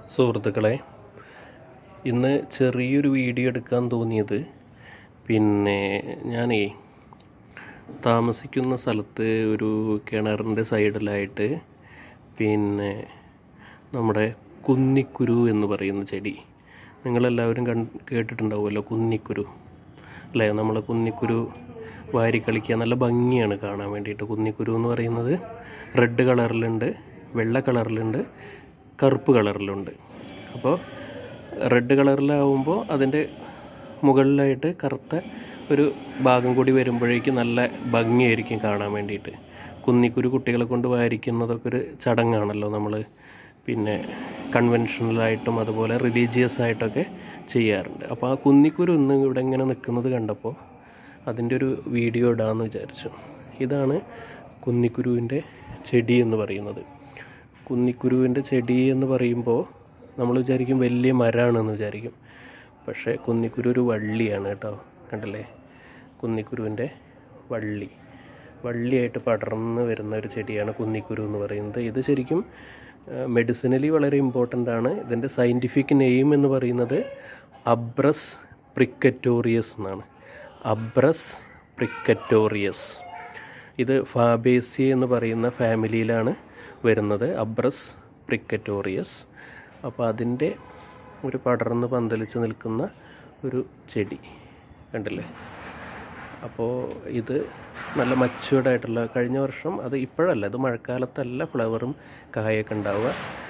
സുഹൃത്തുക്കളെ ഇന്ന് ചെറിയൊരു വീഡിയോ എടുക്കാൻ തോന്നിയത് പിന്നെ ഞാനേ താമസിക്കുന്ന സ്ഥലത്ത് ഒരു കിണറിൻ്റെ സൈഡിലായിട്ട് പിന്നെ നമ്മുടെ കുന്നിക്കുരു എന്ന് പറയുന്ന ചെടി നിങ്ങളെല്ലാവരും കൺ കേട്ടിട്ടുണ്ടാവുമല്ലോ കുന്നിക്കുരു അല്ലേ നമ്മൾ കുന്നിക്കുരു വാരി കളിക്കുക നല്ല ഭംഗിയാണ് കാണാൻ വേണ്ടിയിട്ട് കുന്നിക്കുരു എന്ന് പറയുന്നത് റെഡ് കളറിലുണ്ട് വെള്ള കളറിലുണ്ട് കറുപ്പ് കളറിലുണ്ട് അപ്പോൾ റെഡ് കളറിലാവുമ്പോൾ അതിൻ്റെ മുകളിലായിട്ട് കറുത്ത ഒരു ഭാഗം കൂടി വരുമ്പോഴേക്ക് നല്ല ഭംഗിയായിരിക്കും കാണാൻ വേണ്ടിയിട്ട് കുന്നിക്കുരു കുട്ടികളെ കൊണ്ട് വാരിക്കുന്നതൊക്കെ ഒരു ചടങ്ങാണല്ലോ നമ്മൾ പിന്നെ കൺവെൻഷനലായിട്ടും അതുപോലെ റിലീജിയസ് ആയിട്ടൊക്കെ ചെയ്യാറുണ്ട് അപ്പോൾ ആ കുന്നിക്കുരു ഇന്ന് ഇവിടെ ഇങ്ങനെ നിൽക്കുന്നത് കണ്ടപ്പോൾ അതിൻ്റെ ഒരു വീഡിയോ ഇടാമെന്ന് വിചാരിച്ചു ഇതാണ് കുന്നിക്കുരുവിൻ്റെ ചെടി എന്ന് പറയുന്നത് കുന്നിക്കുരുവിൻ്റെ ചെടി എന്ന് പറയുമ്പോൾ നമ്മൾ വിചാരിക്കും വലിയ മരമാണെന്ന് വിചാരിക്കും പക്ഷേ കുന്നിക്കുരു ഒരു വള്ളിയാണ് കേട്ടോ കണ്ടല്ലേ കുന്നിക്കുരുവിൻ്റെ വള്ളി വള്ളിയായിട്ട് പടർന്ന് വരുന്ന ഒരു ചെടിയാണ് കുന്നിക്കുരു എന്ന് പറയുന്നത് ഇത് ശരിക്കും മെഡിസിനലി വളരെ ഇമ്പോർട്ടൻ്റ് ആണ് ഇതിൻ്റെ സയൻറ്റിഫിക് നെയിം എന്ന് പറയുന്നത് അബ്രസ് പ്രിക്കറ്റോറിയസ് എന്നാണ് അബ്രസ് പ്രിക്കറ്റോറിയസ് ഇത് ഫാബേസി എന്ന് പറയുന്ന ഫാമിലിയിലാണ് വരുന്നത് അബ്രസ് പ്രിക്കറ്റോറിയസ് അപ്പോൾ അതിൻ്റെ ഒരു പടർന്ന് പന്തലിച്ച് നിൽക്കുന്ന ഒരു ചെടി കണ്ടില്ലേ അപ്പോൾ ഇത് നല്ല മച്ചുവേർഡ് ആയിട്ടുള്ള കഴിഞ്ഞ വർഷം അത് ഇപ്പോഴല്ല ഇത് മഴക്കാലത്തല്ല ഫ്ലവറും കായൊക്കെ ഉണ്ടാവുക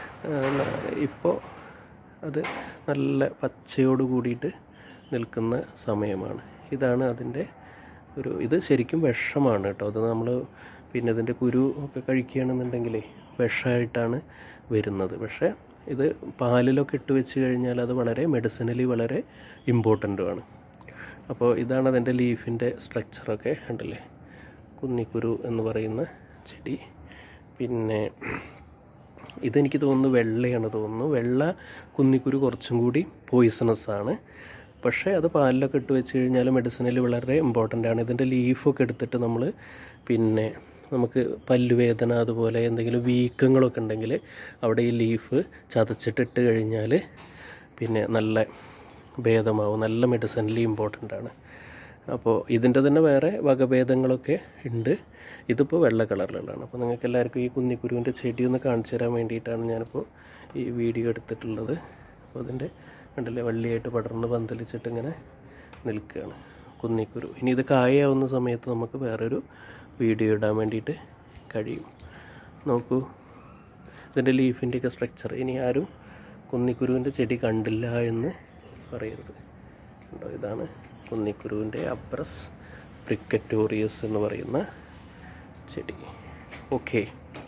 ഇപ്പോൾ അത് നല്ല പച്ചയോട് കൂടിയിട്ട് നിൽക്കുന്ന സമയമാണ് ഇതാണ് അതിൻ്റെ ഒരു ഇത് ശരിക്കും വിഷമാണ് കേട്ടോ അത് നമ്മൾ പിന്നെ ഇതിൻ്റെ കുരു ഒക്കെ കഴിക്കുകയാണെന്നുണ്ടെങ്കിലേ വിഷമായിട്ടാണ് വരുന്നത് പക്ഷേ ഇത് പാലിലൊക്കെ ഇട്ട് വെച്ച് കഴിഞ്ഞാൽ അത് വളരെ മെഡിസിനലി വളരെ ഇമ്പോർട്ടൻറ്റുമാണ് അപ്പോൾ ഇതാണ് അതിൻ്റെ ലീഫിൻ്റെ സ്ട്രക്ചറൊക്കെ ഉണ്ടല്ലേ കുന്നിക്കുരു എന്ന് പറയുന്ന ചെടി പിന്നെ ഇതെനിക്ക് തോന്നുന്നു വെള്ളയാണ് തോന്നുന്നു വെള്ള കുന്നിക്കുരു കുറച്ചും കൂടി പോയിസണസ് ആണ് പക്ഷേ അത് പാലിലൊക്കെ ഇട്ട് വെച്ച് കഴിഞ്ഞാൽ മെഡിസിനിൽ വളരെ ഇമ്പോർട്ടൻ്റ് ആണ് ഇതിൻ്റെ ലീഫൊക്കെ എടുത്തിട്ട് നമ്മൾ പിന്നെ നമുക്ക് പല്ലുവേദന അതുപോലെ എന്തെങ്കിലും വീക്കങ്ങളൊക്കെ ഉണ്ടെങ്കിൽ അവിടെ ഈ ലീഫ് ചതച്ചിട്ടിട്ട് കഴിഞ്ഞാൽ പിന്നെ നല്ല ഭേദമാവും നല്ല മെഡിസിനലി ഇമ്പോർട്ടൻ്റ് ആണ് അപ്പോൾ ഇതിൻ്റെ തന്നെ വേറെ വകഭേദങ്ങളൊക്കെ ഉണ്ട് ഇതിപ്പോൾ വെള്ള കളറിലുള്ളതാണ് അപ്പോൾ നിങ്ങൾക്ക് എല്ലാവർക്കും ഈ കുന്നിക്കുരുവിൻ്റെ ചെടി ഒന്ന് കാണിച്ചു തരാൻ വേണ്ടിയിട്ടാണ് ഞാനിപ്പോൾ ഈ വീഡിയോ എടുത്തിട്ടുള്ളത് അപ്പോൾ അതിൻ്റെ കണ്ടില്ലേ വള്ളിയായിട്ട് പടർന്ന് പന്തലിച്ചിട്ട് ഇങ്ങനെ നിൽക്കുകയാണ് കുന്നിക്കുരു ഇനി ഇത് കായാവുന്ന സമയത്ത് നമുക്ക് വേറൊരു വീഡിയോ ഇടാൻ വേണ്ടിയിട്ട് കഴിയും നോക്കൂ ഇതിൻ്റെ ലീഫിൻ്റെയൊക്കെ സ്ട്രക്ചർ ഇനി ആരും കുന്നിക്കുരുവിൻ്റെ ചെടി കണ്ടില്ല എന്ന് പറയരുത് കണ്ടോ ഇതാണ് കുന്നിക്കുരുവിൻ്റെ അബ്രസ് പ്രിക്കറ്റോറിയസ് എന്ന് പറയുന്ന ചെടി ഓക്കെ